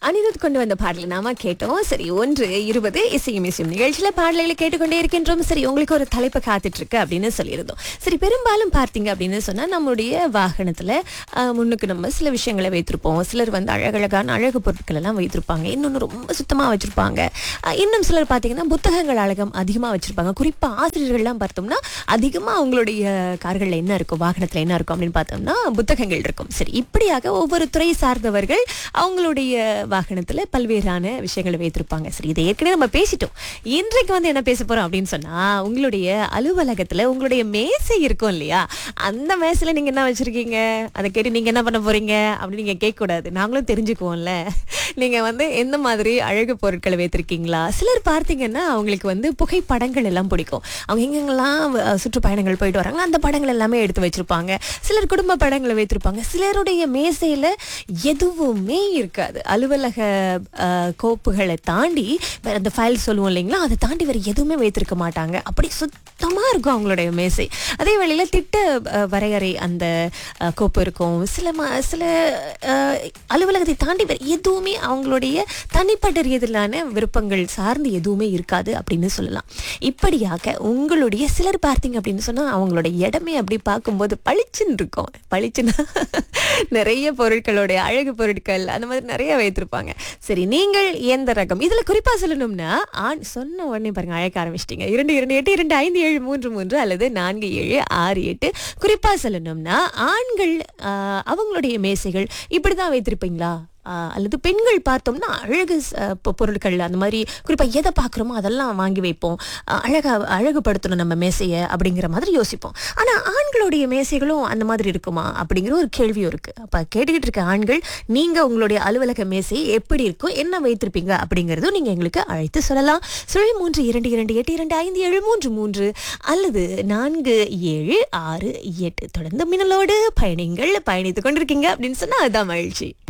அனிருத் கொண்டு வந்த பாடலை நாம கேட்டோம் சரி ஒன்று இருபது இசையும் இசையும் நிகழ்ச்சியில பாடல்களை கேட்டுக்கொண்டே இருக்கின்றோம் சரி உங்களுக்கு ஒரு தலைப்பு காத்துட்டு இருக்கு அப்படின்னு சொல்லியிருந்தோம் சரி பெரும்பாலும் பார்த்தீங்க அப்படின்னு சொன்னா நம்முடைய வாகனத்துல ஆஹ், முன்னுக்கு நம்ம சில விஷயங்களை வைத்திருப்போம் சிலர் வந்து அழகழகான அழகு பொருட்கள் எல்லாம் வைத்திருப்பாங்க இன்னொன்று ரொம்ப சுத்தமா வச்சிருப்பாங்க ஆஹ், இன்னும் சிலர் பார்த்தீங்கன்னா புத்தகங்கள் அழகம் அதிகமா வச்சிருப்பாங்க குறிப்பா ஆசிரியர்கள்லாம் பார்த்தோம்னா அதிகமா அவங்களுடைய கார்கள்ல என்ன இருக்கும் வாகனத்துல என்ன இருக்கும் அப்படின்னு பார்த்தோம்னா புத்தகங்கள் இருக்கும் சரி இப்படியாக ஒவ்வொரு துறை சார்ந்தவர்கள் அவங்களுடைய வாகனத்துல பல்வேறான விஷயங்களை வைத்திருப்பாங்க சரி இதை ஏற்கனவே நம்ம பேசிட்டோம் இன்றைக்கு வந்து என்ன பேச போறோம் அப்படின்னு சொன்னா உங்களுடைய அலுவலகத்துல உங்களுடைய மேசை இருக்கும் இல்லையா அந்த மேசையில நீங்க என்ன வச்சிருக்கீங்க அதை கேட்டு நீங்க என்ன பண்ண போறீங்க அப்படின்னு நீங்க கேட்க கூடாது நாங்களும் தெரிஞ்சுக்குவோம்ல நீங்க வந்து எந்த மாதிரி அழகு பொருட்களை வைத்திருக்கீங்களா சிலர் பார்த்தீங்கன்னா அவங்களுக்கு வந்து புகைப்படங்கள் எல்லாம் பிடிக்கும் அவங்க எங்கெங்கெல்லாம் அஹ், சுற்றுப்பயணங்கள் போயிட்டு வராங்களோ அந்த படங்கள் எல்லாமே எடுத்து வச்சிருப்பாங்க சிலர் குடும்ப படங்களை வைத்திருப்பாங்க சிலருடைய மேசையில எதுவுமே இருக்காது அலுவலக அஹ், கோப்புகளை தாண்டி வேற அந்த ஃபைல் சொல்லுவோம் இல்லைங்களா அதை தாண்டி வேற எதுவுமே வைத்திருக்க மாட்டாங்க அப்படி சுத்தமா இருக்கும் அவங்களுடைய மேசை அதே வேளையில திட்ட அஹ், வரையறை அந்த அஹ், கோப்பு இருக்கும் சில ம- சில அஹ், அலுவலகத்தை தாண்டி வேற எதுவுமே அவங்களுடைய தனிப்பட்ட ரீதியிலான விருப்பங்கள் சார்ந்து எதுவுமே இருக்காது அப்படின்னு சொல்லலாம் இப்படியாக உங்களுடைய சிலர் பார்த்தீங்க அப்படின்னு சொன்னா அவங்களோட இடமே அப்படி பார்க்கும்போது பளிச்சுன்னு இருக்கும் பளிச்சுன்னா நிறைய பொருட்களுடைய அழகு பொருட்கள் அந்த மாதிரி நிறைய வைத்திருப்பாங்க சரி நீங்கள் எந்த ரகம் இதுல குறிப்பா சொல்லணும்னா ஆண் சொன்ன உடனே பாருங்க அழைக்க ஆரம்பிச்சிட்டீங்க இரண்டு இரண்டு எட்டு இரண்டு ஐந்து ஏழு மூன்று மூன்று அல்லது நான்கு ஏழு ஆறு எட்டு குறிப்பா சொல்லணும்னா ஆண்கள் ஆஹ், அவங்களுடைய மேசைகள் இப்படிதான் வைத்திருப்பீங்களா ஆஹ், அல்லது பெண்கள் பார்த்தோம்னா அழகு ச- பொ- பொருட்கள் அந்த மாதிரி குறிப்பா எதை பார்க்குறோமோ அதெல்லாம் வாங்கி வைப்போம் ஆஹ், அழகா அழகுபடுத்தணும் நம்ம மேசையை அப்படிங்கிற மாதிரி யோசிப்போம் ஆனா ஆண்களுடைய மேசைகளும் அந்த மாதிரி இருக்குமா அப்படிங்கிற ஒரு கேள்வியும் இருக்கு அப்ப கேட்டுக்கிட்டு இருக்க ஆண்கள் நீங்க உங்களுடைய அலுவலக மேசை எப்படி இருக்கும் என்ன வைத்திருப்பீங்க அப்படிங்கறதும் நீங்க எங்களுக்கு அழைத்து சொல்லலாம் சுழி மூன்று இரண்டு இரண்டு எட்டு இரண்டு ஐந்து ஏழு மூன்று மூன்று அல்லது நான்கு ஏழு ஆறு எட்டு தொடர்ந்து மின்னலோடு பயணிங்கள் பயணித்துக் கொண்டிருக்கீங்க அப்படின்னு சொன்னா அதுதான் மகிழ்ச்சி